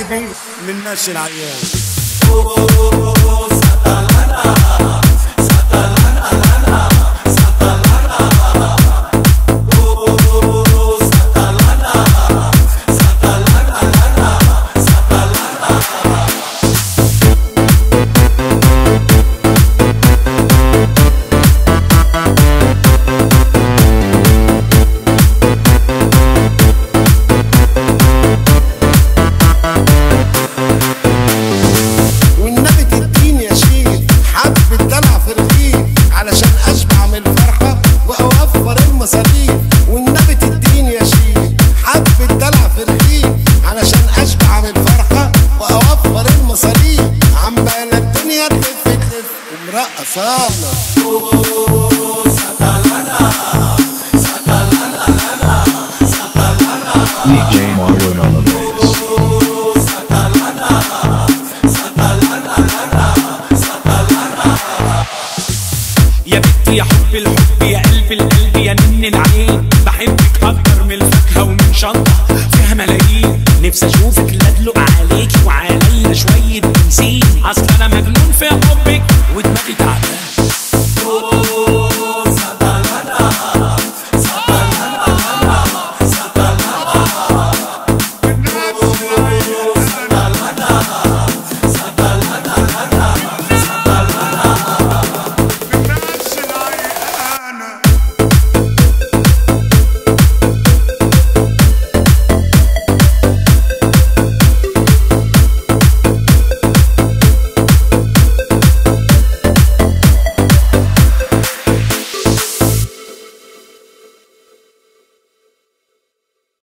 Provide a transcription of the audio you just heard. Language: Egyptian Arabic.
حبيبي من نشي العيال والنبي تديني يا شيخ حبة دلع في رغيف علشان اشبع من الفرحة واوفر المصاريف والنبي تديني يا شيخ حبة دلع في رغيف علشان اشبع من الفرحة واوفر المصاريف عمالة الدنيا تلف تلف ومرقصانة DJ Marlon on the bass. يا بنتي يا حب الحب يا قلب القلب يا نن العين بحبك اكتر من الفاكهه ومن شنطه فيها ملايين نفسي اشوفك